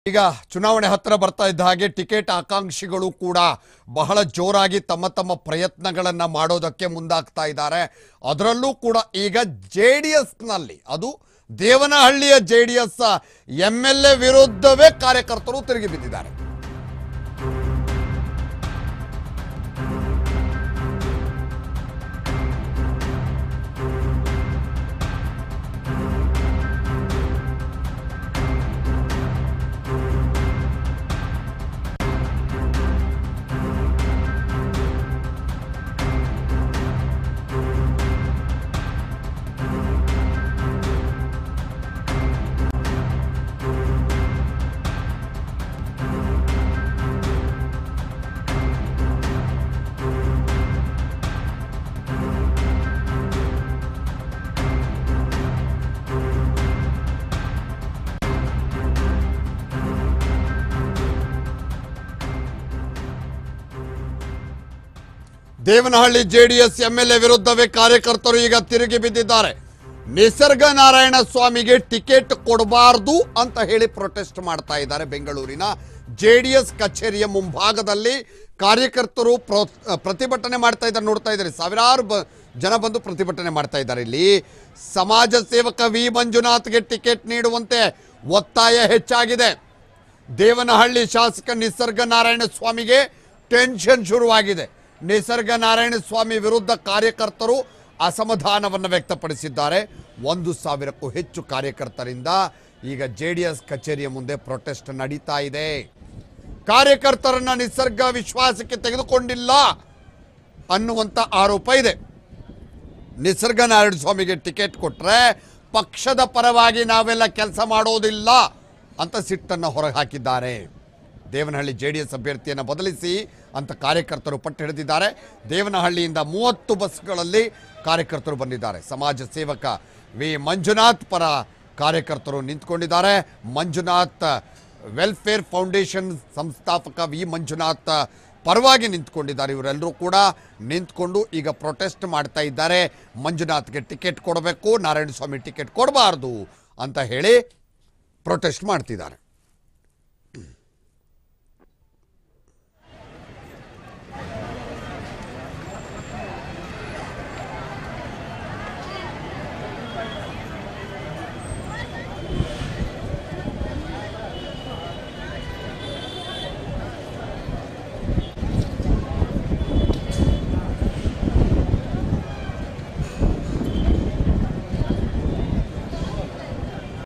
ಈಗ ಚುನಾವಣೆ ಹತ್ರ ಬರ್ತಾ ಇದ್ದ ಹಾಗೆ ಟಿಕೆಟ್ ಆಕಾಂಕ್ಷಿಗಳು ಕೂಡ ಬಹಳ ಜೋರಾಗಿ ತಮ್ಮ ತಮ್ಮ ಪ್ರಯತ್ನಗಳನ್ನ ಮಾಡೋದಕ್ಕೆ ಮುಂದಾಗ್ತಾ ಇದ್ದಾರೆ ಅದರಲ್ಲೂ ಕೂಡ ಈಗ ಜೆ ಡಿ ಎಸ್ನಲ್ಲಿ ಅದು ದೇವನಹಳ್ಳಿಯ J D S M L A ವಿರುದ್ಧವೇ ಕಾರ್ಯಕರ್ತರು ತಿರುಗಿ ಬಿದ್ದಿದ್ದಾರೆ ದೇವನಹಳ್ಳಿ ಜೆಡಿಎಸ್ ಎಂಎಲ್ಎ ವಿರುದ್ಧವೇ ಕಾರ್ಯಕರ್ತರು ಈಗ ತಿರುಗಿ ಬಿದ್ದಿದ್ದಾರೆ ನಿಸರ್ಗ ನಾರಾಯಣ ಸ್ವಾಮಿಗೆ ಟಿಕೆಟ್ ಕೊಡಬಾರ್ದು ಅಂತ ಹೇಳಿ ಪ್ರೊಟೆಸ್ಟ್ ಮಾಡ್ತಾ ಇದ್ದಾರೆ ಬೆಂಗಳೂರಿನ ಜೆಡಿಎಸ್ ಕಚೇರಿಯ ಮುಂಭಾಗದಲ್ಲಿ ಕಾರ್ಯಕರ್ತರು ಪ್ರೊ- ಪ್ರತಿಭಟನೆ ಮಾಡ್ತಾ ಇದ್ದಾರೆ ನೋಡ್ತಾ ಇದ್ದಾರೆ ಸಾವಿರಾರು ಬ- ಜನ ಬಂದು ಪ್ರತಿಭಟನೆ ಮಾಡ್ತಾ ಇದ್ದಾರೆ ಇಲ್ಲಿ ಸಮಾಜ ಸೇವಕ ವಿ ಮಂಜುನಾಥ್ಗೆ ಟಿಕೆಟ್ ನೀಡುವಂತೆ ಒತ್ತಾಯ ಹೆಚ್ಚಾಗಿದೆ ದೇವನಹಳ್ಳಿ ಶಾಸಕ ನಿಸರ್ಗ ನಾರಾಯಣ ಸ್ವಾಮಿಗೆ ಟೆನ್ಷನ್ ಶುರುವಾಗಿದೆ ನಿಸರ್ಗ ನಾರಾಯಣ ಸ್ವಾಮಿ ವಿರುದ್ಧ ಕಾರ್ಯಕರ್ತರು ಅಸಮಾಧಾನವನ್ನು ವ್ಯಕ್ತಪಡಿಸಿದ್ದಾರೆ ಒಂದು ಸಾವಿರಕ್ಕೂ ಹೆಚ್ಚು ಕಾರ್ಯಕರ್ತರಿಂದ ಈಗ ಜೆ ಡಿ ಎಸ್ ಕಚೇರಿಯ ಮುಂದೆ ಪ್ರೊಟೆಸ್ಟ್ ನಡೀತಾ ಇದೆ ಕಾರ್ಯಕರ್ತರನ್ನ ನಿಸರ್ಗ ವಿಶ್ವಾಸಕ್ಕೆ ತೆಗೆದುಕೊಂಡಿಲ್ಲ ಅನ್ನುವಂಥ ಆರೋಪ ಇದೆ ನಿಸರ್ಗ ನಾರಾಯಣ ಸ್ವಾಮಿಗೆ ಟಿಕೆಟ್ ಕೊಟ್ರೆ ಪಕ್ಷದ ಪರವಾಗಿ ನಾವೆಲ್ಲ ಕೆಲಸ ಮಾಡೋದಿಲ್ಲ ಅಂತ ಸಿಟ್ಟನ್ನು ಹೊರಗೆ ಹಾಕಿದ್ದಾರೆ ದೇವನಹಳ್ಳಿ ಜೆ ಡಿ ಎಸ್ ಅಭ್ಯರ್ಥಿಯನ್ನು ಬದಲಿಸಿ ಅಂತ ಕಾರ್ಯಕರ್ತರು ಪಟ್ಟು ಹಿಡಿದಿದ್ದಾರೆ ದೇವನಹಳ್ಳಿಯಿಂದ ಮೂವತ್ತು ಬಸ್ಗಳಲ್ಲಿ ಕಾರ್ಯಕರ್ತರು ಬಂದಿದ್ದಾರೆ ಸಮಾಜ ಸೇವಕ ವಿ ಮಂಜುನಾಥ್ ಪರ ಕಾರ್ಯಕರ್ತರು ನಿಂತ್ಕೊಂಡಿದ್ದಾರೆ ಮಂಜುನಾಥ್ ವೆಲ್ಫೇರ್ ಫೌಂಡೇಶನ್ ಸಂಸ್ಥಾಪಕ ವಿ ಮಂಜುನಾಥ್ ಪರವಾಗಿ ನಿಂತ್ಕೊಂಡಿದ್ದಾರೆ ಇವರೆಲ್ಲರೂ ಕೂಡ ನಿಂತ್ಕೊಂಡು ಈಗ ಪ್ರೊಟೆಸ್ಟ್ ಮಾಡ್ತಾ ಇದ್ದಾರೆ ಮಂಜುನಾಥ್ಗೆ ಟಿಕೆಟ್ ಕೊಡಬೇಕು ನಾರಾಯಣ ಸ್ವಾಮಿ ಟಿಕೆಟ್ ಕೊಡಬಾರ್ದು ಅಂತ ಹೇಳಿ ಪ್ರೊಟೆಸ್ಟ್ ಮಾಡ್ತಿದ್ದಾರೆ